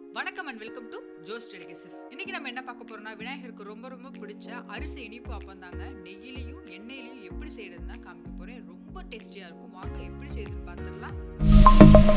வணக்கம் and welcome to Jo's delicacies இன்னைக்கு நம்ம என்ன பார்க்க போறோம்னா விநாயகருக்கு ரொம்ப ரொம்ப பிடிச்ச அரிசி இனிப்பு அப்பம் தாங்க நெய்யிலையும் எண்ணெயிலையும் எப்படி செய்யறதுன்னு தான் காமிக்க போறேன் ரொம்ப டேஸ்டியா இருக்கும் வாங்க எப்படி செய்யறதுன்னு பார்த்துடலாம்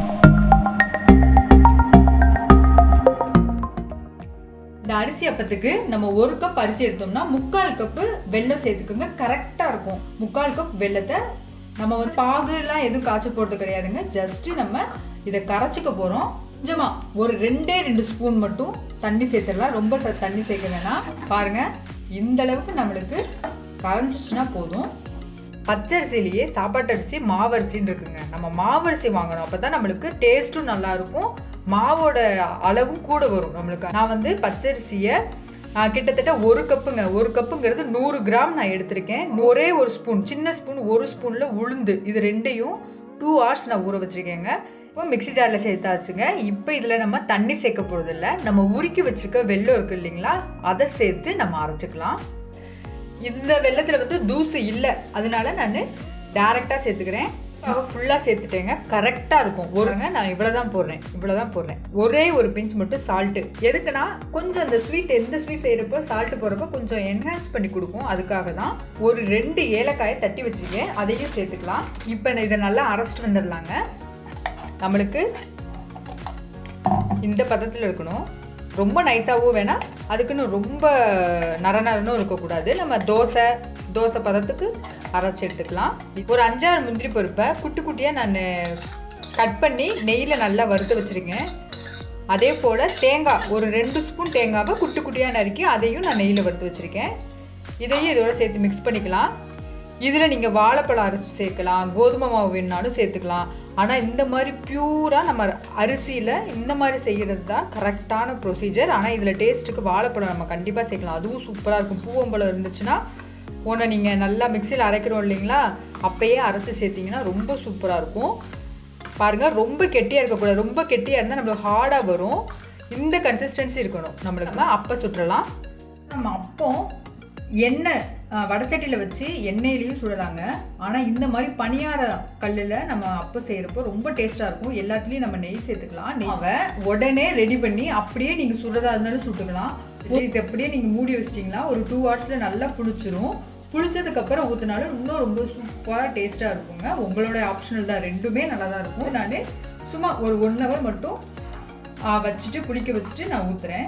இந்த அரிசி அப்பத்துக்கு நம்ம ஒரு கப் அரிசி எடுத்தோம்னா முக்கால் கப்பு வெல்லம் சேர்த்துக்கோங்க கரெக்டாக இருக்கும் முக்கால் கப் வெல்லத்தை நம்ம வந்து பாகுலாம் எதுவும் காய்ச்ச போகிறது கிடையாதுங்க ஜஸ்ட் நம்ம இதை கரைச்சிக்க போகிறோம் கொஞ்சமா ஒரு ரெண்டே ரெண்டு ஸ்பூன் மட்டும் தண்ணி சேர்த்துடலாம் ரொம்ப ச- தண்ணி சேர்க்க வேணாம் பாருங்க இந்த அளவுக்கு நம்மளுக்கு கரைஞ்சிச்சுன்னா போதும் பச்சரிசிலேயே சாப்பாட்டு அரிசி மாவரிசின்னு இருக்குங்க நம்ம மாவரிசி வாங்கணும் அப்போ தான் நம்மளுக்கு டேஸ்ட்டும் நல்லா இருக்கும் மாவோட அளவும் கூட வரும் நம்மளுக்கு நான் வந்து பச்சரிசியை ஆ, கிட்டத்தட்ட ஒரு கப்புங்க ஒரு கப்புங்கிறது நூறு கிராம் நான் எடுத்திருக்கேன் ஒரே ஒரு ஸ்பூன் சின்ன ஸ்பூன் ஒரு ஸ்பூனில் உளுந்து இது ரெண்டையும் டூ ஹவர்ஸ் நான் ஊற வச்சுருக்கேங்க இப்போ மிக்ஸி ஜாரில் சேர்த்தாச்சுங்க இப்போ இதில் நம்ம தண்ணி சேர்க்க போகிறதில்ல நம்ம உருக்கி வச்சிருக்க வெல்லம் இருக்கு இல்லைங்களா அதை சேர்த்து நம்ம அரைச்சிக்கலாம் இந்த வெள்ளத்தில் வந்து தூசு இல்லை அதனால நான் டேரெக்டாக சேர்த்துக்கிறேன் ஃபுல்லாக சேர்த்துட்டேங்க கரெக்டாக இருக்கும் ஒருங்க நான் இவ்வளோ தான் போடுறேன் இவ்வளோ தான் போடுறேன் ஒரே ஒரு பிஞ்ச் மட்டும் சால்ட்டு எதுக்குன்னா கொஞ்சம் அந்த ஸ்வீட் எந்த ஸ்வீட் செய்கிறப்போ சால்ட்டு போடுறப்போ கொஞ்சம் என்ஹான்ஸ் பண்ணி கொடுக்கும் அதுக்காக தான் ஒரு ரெண்டு ஏலக்காயை தட்டி வச்சுருக்கேன் அதையும் சேர்த்துக்கலாம் இப்போ நான் இதை நல்லா அரைச்சிட்டு வந்துடலாங்க நம்மளுக்கு இந்த பதத்தில் இருக்கணும் ரொம்ப நைஸாகவும் வேணாம் அதுக்குன்னு ரொம்ப நர நரனும் இருக்கக்கூடாது நம்ம தோசை தோசை பதத்துக்கு அரைச்சி எடுத்துக்கலாம் ஒரு அஞ்சாறு முந்திரி பருப்பை குட்டி குட்டியாக நான் கட் பண்ணி நெய்யில் நல்லா வறுத்து வச்சுருக்கேன் அதே போல் தேங்காய் ஒரு ரெண்டு ஸ்பூன் தேங்காவை குட்டி குட்டியாக நறுக்கி அதையும் நான் நெய்யில் வறுத்து வச்சுருக்கேன் இதையும் இதோட சேர்த்து மிக்ஸ் பண்ணிக்கலாம் இதில் நீங்கள் வாழைப்பழம் அரைச்சி சேர்க்கலாம் கோதுமை மாவு வேணுனாலும் சேர்த்துக்கலாம் ஆனால் இந்த மாதிரி பியூராக நம்ம அரிசியில் இந்த மாதிரி செய்கிறது தான் கரெக்டான ப்ரொசீஜர் ஆனால் இதில் டேஸ்ட்டுக்கு வாழைப்பழம் நம்ம கண்டிப்பாக சேர்க்கலாம் அதுவும் சூப்பராக இருக்கும் பூவம்பழம் இருந்துச்சுன்னா ஒன்று நீங்கள் நல்லா மிக்சியில் அரைக்கிறோம் இல்லைங்களா அப்பயே அரைச்சி சேர்த்திங்கன்னா ரொம்ப சூப்பராக இருக்கும் பாருங்கள் ரொம்ப கெட்டியாக இருக்கக்கூடாது ரொம்ப கெட்டியாக இருந்தால் நம்மளுக்கு ஹார்டாக வரும் இந்த கன்சிஸ்டன்சி இருக்கணும் நம்மளுக்கு அப்போ சுற்றலாம் நம்ம அப்போ எண்ணெய் வடச்சட்டியில் வச்சு எண்ணெயிலையும் சுடலாங்க ஆனால் இந்த மாதிரி பணியார கல்லில் நம்ம அப்போ செய்கிறப்போ ரொம்ப டேஸ்ட்டாக இருக்கும் எல்லாத்துலேயும் நம்ம நெய் சேர்த்துக்கலாம் நெய்வை உடனே ரெடி பண்ணி அப்படியே நீங்கள் சுடுறதா இருந்தாலும் சுட்டுக்கலாம் இது அப்படியே நீங்கள் மூடி வச்சிட்டிங்களா ஒரு டூ ஹவர்ஸில் நல்லா புளிச்சிரும் புளிச்சதுக்கப்புறம் ஊற்றினாலும் இன்னும் ரொம்ப சூப்பராக டேஸ்ட்டாக இருக்குங்க உங்களோட ஆப்ஷனல் தான் ரெண்டுமே நல்லா தான் இருக்கும் நான் சும்மா ஒரு ஒன் ஹவர் மட்டும் ஆ, வச்சுட்டு புளிக்க வச்சுட்டு நான் ஊற்றுறேன்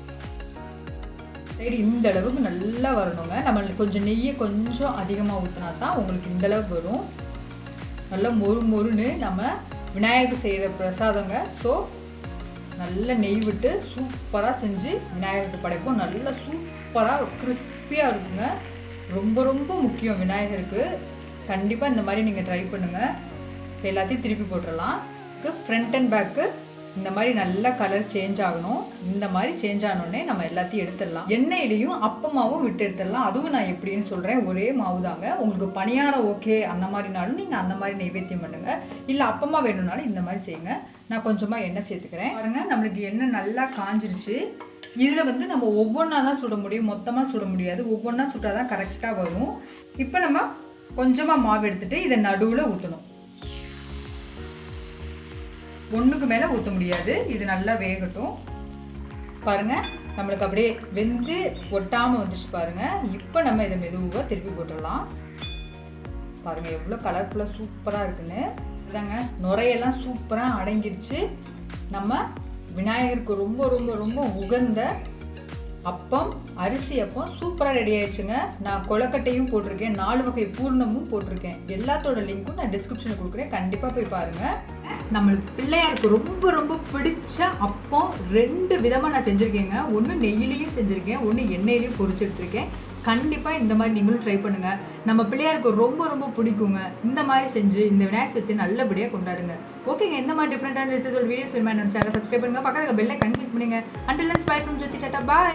சரி இந்த அளவுக்கு நல்லா வரணுங்க நம்ம கொஞ்சம் நெய்யை கொஞ்சம் அதிகமாக ஊற்றினா தான் உங்களுக்கு இந்த அளவுக்கு வரும் நல்லா மொறு மொறுன்னு நம்ம விநாயகர் செய்கிற பிரசாதங்க ஸோ நல்ல நெய் விட்டு சூப்பராக செஞ்சு விநாயகருக்கு படைப்போம் நல்லா சூப்பராக கிறிஸ்பியாக இருக்குங்க ரொம்ப ரொம்ப முக்கியம் விநாயகருக்கு கண்டிப்பாக இந்த மாதிரி நீங்கள் ட்ரை பண்ணுங்கள் இப்போ எல்லாத்தையும் திருப்பி போட்டுடலாம் ஃப்ரண்ட் அண்ட் பேக்கு இந்த மாதிரி நல்லா கலர் சேஞ்ச் ஆகணும் இந்த மாதிரி சேஞ்ச் ஆனோடனே நம்ம எல்லாத்தையும் எடுத்துடலாம் எண்ணெயிலையும் அப்பமாவும் விட்டு எடுத்துடலாம் அதுவும் நான் எப்படின்னு சொல்கிறேன் ஒரே மாவு தாங்க உங்களுக்கு பணியாரம் ஓகே அந்த மாதிரினாலும் நீங்கள் அந்த மாதிரி நைவேத்தியம் பண்ணுங்கள் இல்லை அப்பமா வேணும்னாலும் இந்த மாதிரி செய்யுங்க நான் கொஞ்சமாக எண்ணெய் சேர்த்துக்கிறேன் பாருங்க நம்மளுக்கு எண்ணெய் நல்லா காஞ்சிருச்சு இதில் வந்து நம்ம ஒவ்வொன்றா தான் சுட முடியும் மொத்தமாக சுட முடியாது ஒவ்வொன்றா சுட்டால் தான் கரெக்டாக வரும் இப்போ நம்ம கொஞ்சமாக மாவு எடுத்துட்டு இதை நடுவில் ஊற்றணும் ஒன்றுக்கு மேலே ஊற்ற முடியாது இது நல்லா வேகட்டும் பாருங்க நம்மளுக்கு அப்படியே வெந்து ஒட்டாமல் வந்துச்சு பாருங்க இப்போ நம்ம இதை மெதுவாக திருப்பி போட்டுடலாம் பாருங்க எவ்வளோ கலர்ஃபுல்லாக சூப்பராக இருக்குன்னு இதாங்க நுரையெல்லாம் சூப்பராக அடங்கிருச்சு நம்ம விநாயகருக்கு ரொம்ப ரொம்ப ரொம்ப உகந்த அப்பம் அரிசி அப்பம் சூப்பராக ரெடி ஆயிடுச்சுங்க நான் கொலக்கட்டையும் போட்டிருக்கேன் நாலு வகை பூர்ணமும் போட்டிருக்கேன் எல்லாத்தோட லிங்க்கும் நான் டிஸ்கிரிப்ஷனில் கொடுக்குறேன் கண்டிப்பாக போய் பாருங்கள் நம்மளுக்கு பிள்ளையாருக்கு ரொம்ப ரொம்ப பிடிச்ச அப்பம் ரெண்டு விதமாக நான் செஞ்சுருக்கேங்க ஒன்று நெய்யிலையும் செஞ்சுருக்கேன் ஒன்று எண்ணெயிலையும் பொரிச்செடுத்துருக்கேன் கண்டிப்பாக இந்த மாதிரி நீங்களும் ட்ரை பண்ணுங்கள் நம்ம பிள்ளையாருக்கு ரொம்ப ரொம்ப பிடிக்குங்க இந்த மாதிரி செஞ்சு இந்த விநாயகர் சதுர்த்தி நல்லபடியாக கொண்டாடுங்க ஓகேங்க இந்த மாதிரி டிஃப்ரெண்டான ரிசல்ட் வீடியோஸ் வேணுமா என்னோட சேனல் சப்ஸ்கிரைப் பண்ணுங்க பக்கத்தில் பெல்லை கன் கிளிக் பண்ணுங்க அண்டில் ஸ்பை ஃப்ரம் ஜோதி டாட்டா பாய்